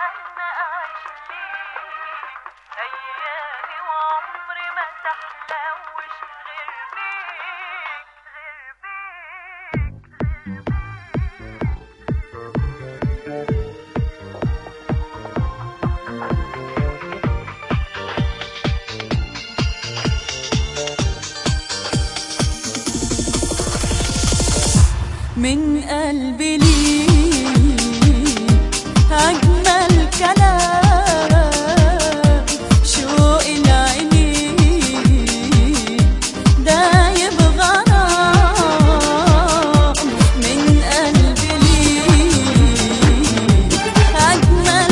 اتمنى اعيش ليك ايامي وعمري ما تحلوش غير بيك غير بيك غير بيك من قلبي ليك أجمل كلام شوق العينين دايب غرام من قلبي ليك أجمل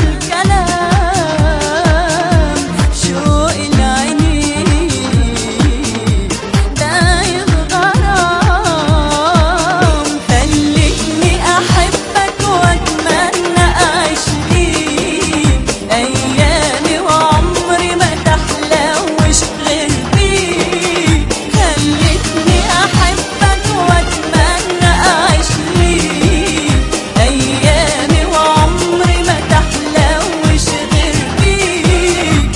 كلام شوق العينين دايب غرام خلتني أحبك وأتمنى أعيش ليك أيامي وعمري ما تحلوش غير بيك خلتني أحبك وأتمنى أعيش ليك أيامي وعمري ما تحلوش غير بيك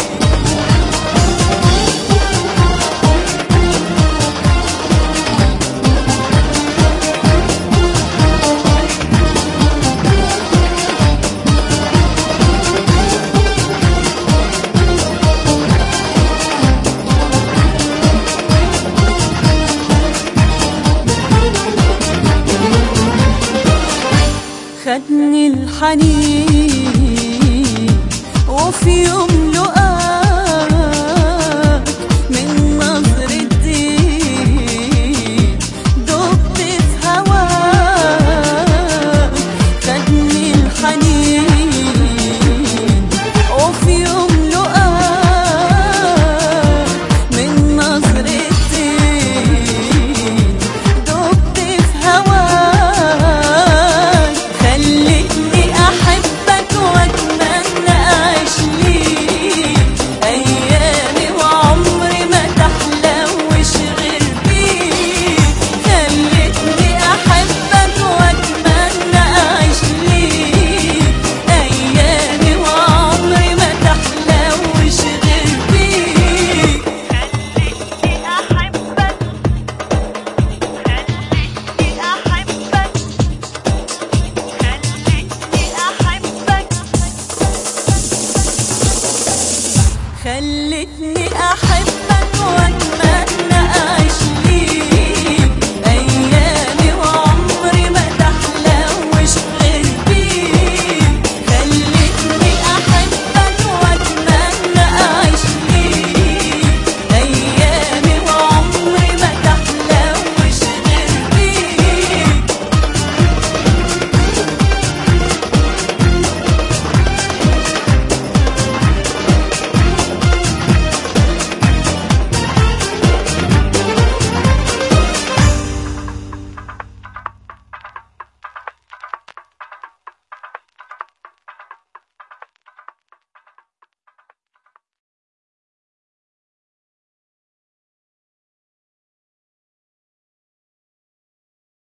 خدني الحنين وفي يوم لقاك